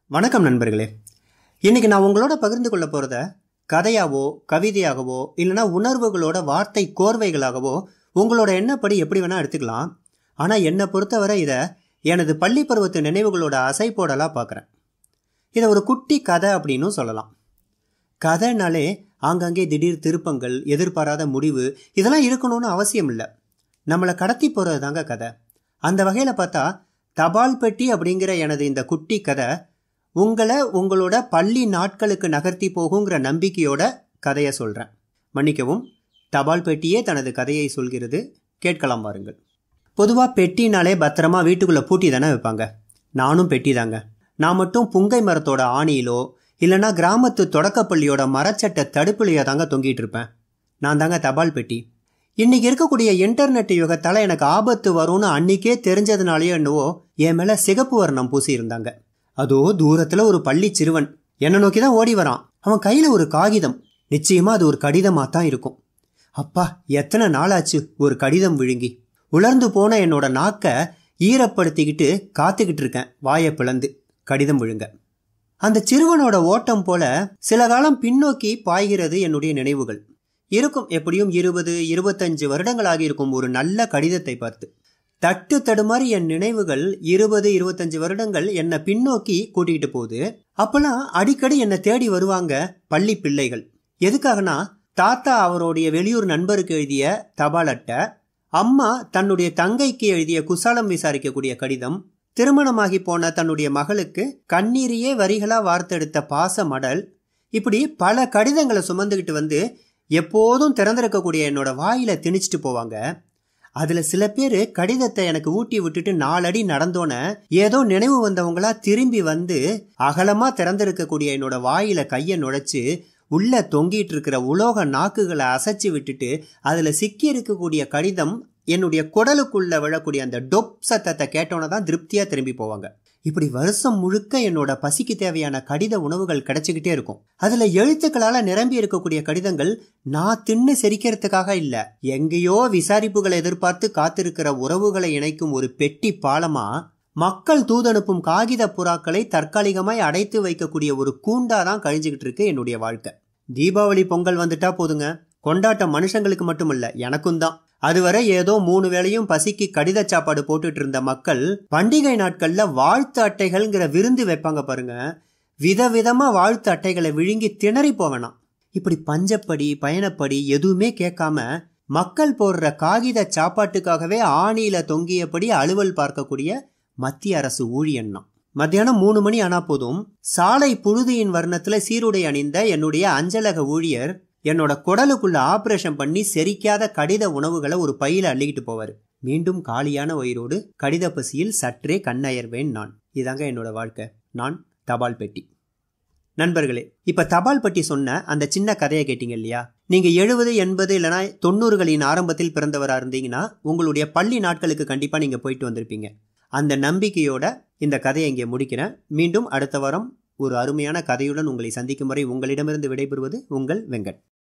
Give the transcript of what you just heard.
வணக்கம் நண்பர்களே இன்னைக்கு நான் உங்களோட பகிர்ந்து கொள்ள போகிறத கதையாவோ கவிதையாகவோ இல்லைனா உணர்வுகளோட வார்த்தை கோர்வைகளாகவோ உங்களோட எண்ணப்படி எப்படி வேணால் எடுத்துக்கலாம் ஆனால் என்னை பொறுத்தவரை இதை எனது பள்ளி பருவத்து நினைவுகளோட அசைப்போடலாக பார்க்குறேன் இதை ஒரு குட்டி கதை அப்படின்னும் சொல்லலாம் கதைனாலே ஆங்காங்கே திடீர் திருப்பங்கள் எதிர்பாராத முடிவு இதெல்லாம் இருக்கணும்னு அவசியம் இல்லை நம்மளை கடத்தி போகிறது தாங்க கதை அந்த வகையில் பார்த்தா தபால் பெட்டி அப்படிங்கிற எனது இந்த குட்டி கதை உங்களை உங்களோட பள்ளி நாட்களுக்கு நகர்த்தி போகுங்கிற நம்பிக்கையோட கதையை சொல்கிறேன் மன்னிக்கவும் தபால் பெட்டியே தனது கதையை சொல்கிறது கேட்கலாம் பாருங்கள் பொதுவாக பெட்டினாலே பத்திரமா வீட்டுக்குள்ளே பூட்டி தானே வைப்பாங்க நானும் பெட்டி தாங்க நான் மட்டும் புங்கை மரத்தோட ஆணியிலோ இல்லைனா கிராமத்து தொடக்கப்பள்ளியோட மரச்சட்ட தடுப்புலையோ தாங்க தொங்கிட்டு இருப்பேன் நான் தாங்க தபால் பெட்டி இன்னைக்கு இருக்கக்கூடிய இன்டர்நெட் யுகத்தால் எனக்கு ஆபத்து வரும்னு அன்னைக்கே தெரிஞ்சதுனாலயோ என்னவோ என் மேலே சிகப்பு வர்ணம் பூசி இருந்தாங்க அதோ தூரத்தில் ஒரு பள்ளி சிறுவன் என்னை நோக்கி தான் ஓடி வரான் அவன் கையில் ஒரு காகிதம் நிச்சயமா அது ஒரு கடிதமாக தான் இருக்கும் அப்பா எத்தனை நாளாச்சு ஒரு கடிதம் விழுங்கி உலர்ந்து போன என்னோட நாக்கை ஈரப்படுத்திக்கிட்டு காத்துக்கிட்டு இருக்கேன் வாயை பிளந்து கடிதம் விழுங்க அந்த சிறுவனோட ஓட்டம் போல சில காலம் பின்னோக்கி பாய்கிறது என்னுடைய நினைவுகள் இருக்கும் எப்படியும் இருபது இருபத்தஞ்சு வருடங்களாகி இருக்கும் ஒரு நல்ல கடிதத்தை பார்த்து தட்டு தடுமாறி என் நினைவுகள் இருபது இருபத்தஞ்சு வருடங்கள் என்னை பின்னோக்கி கூட்டிகிட்டு போகுது அப்பெல்லாம் அடிக்கடி என்னை தேடி வருவாங்க பள்ளி பிள்ளைகள் எதுக்காகனா தாத்தா அவருடைய வெளியூர் நண்பருக்கு எழுதிய தபால் அட்டை அம்மா தன்னுடைய தங்கைக்கு எழுதிய குசாலம் விசாரிக்கக்கூடிய கடிதம் திருமணமாகி போன தன்னுடைய மகளுக்கு கண்ணீரையே வரிகளா வார்த்தெடுத்த பாச மடல் இப்படி பல கடிதங்களை சுமந்துக்கிட்டு வந்து எப்போதும் திறந்திருக்கக்கூடிய என்னோட வாயில திணிச்சிட்டு போவாங்க அதுல சில பேர் கடிதத்தை எனக்கு ஊட்டி விட்டுட்டு நாலடி நடந்தோன ஏதோ நினைவு வந்தவங்களா திரும்பி வந்து அகலமா திறந்திருக்கக்கூடிய என்னோட வாயில கையை நுழைச்சு உள்ள தொங்கிட்டு இருக்கிற உலோக நாக்குகளை அசைச்சு விட்டுட்டு அதுல சிக்கி இருக்கக்கூடிய கடிதம் என்னுடைய குடலுக்குள்ள விழக்கூடிய அந்த டொப் சத்தத்தை கேட்டோன்னே தான் திருப்தியா திரும்பி போவாங்க இப்படி வருஷம் முழுக்க என்னோட பசிக்கு தேவையான கடித உணவுகள் கிடைச்சிக்கிட்டே இருக்கும் அதுல எழுத்துக்களால நிரம்பி இருக்கக்கூடிய கடிதங்கள் நான் தின்னு செரிக்கிறதுக்காக இல்ல எங்கேயோ விசாரிப்புகளை எதிர்பார்த்து காத்திருக்கிற உறவுகளை இணைக்கும் ஒரு பெட்டி பாலமா மக்கள் தூதனுப்பும் காகித புறாக்களை தற்காலிகமாய் அடைத்து வைக்கக்கூடிய ஒரு கூண்டா தான் கழிஞ்சுக்கிட்டு இருக்கு என்னுடைய வாழ்க்கை தீபாவளி பொங்கல் வந்துட்டா போதுங்க கொண்டாட்டம் மனுஷங்களுக்கு மட்டும் இல்ல எனக்கும் தான் அதுவரை ஏதோ மூணு வேளையும் பசிக்கு கடித சாப்பாடு போட்டுட்டு இருந்த மக்கள் பண்டிகை நாட்கள்ல வாழ்த்து அட்டைகள்ங்கிற விருந்து வைப்பாங்க பாருங்க விதவிதமா வாழ்த்து அட்டைகளை விழுங்கி திணறி போவேணாம் இப்படி பஞ்சப்படி பயணப்படி எதுவுமே கேட்காம மக்கள் போடுற காகித சாப்பாட்டுக்காகவே ஆணியில தொங்கியபடி அலுவல் பார்க்கக்கூடிய மத்திய அரசு ஊழியன்னா மத்தியானம் மூணு மணி ஆனா போதும் சாலை புழுதியின் வர்ணத்துல சீருடை அணிந்த என்னுடைய அஞ்சலக ஊழியர் என்னோட குடலுக்குள்ள ஆபரேஷன் பண்ணி செரிக்காத கடித உணவுகளை ஒரு பையில அள்ளிக்கிட்டு போவார் மீண்டும் காலியான வயிறோடு கடித பசியில் சற்றே கண்ணயர்வேன் நான் இதாங்க என்னோட வாழ்க்கை நான் தபால் பெட்டி நண்பர்களே இப்ப தபால் பெட்டி சொன்ன அந்த சின்ன கதையை கேட்டீங்க இல்லையா நீங்க எழுபது எண்பது இல்லைனா தொண்ணூறுகளின் ஆரம்பத்தில் பிறந்தவரா இருந்தீங்கன்னா உங்களுடைய பள்ளி நாட்களுக்கு கண்டிப்பா நீங்க போயிட்டு வந்திருப்பீங்க அந்த நம்பிக்கையோட இந்த கதையை இங்கே முடிக்கிறேன் மீண்டும் அடுத்த வாரம் ஒரு அருமையான கதையுடன் உங்களை சந்திக்கும் வரை உங்களிடமிருந்து விடைபெறுவது உங்கள் வெங்கட்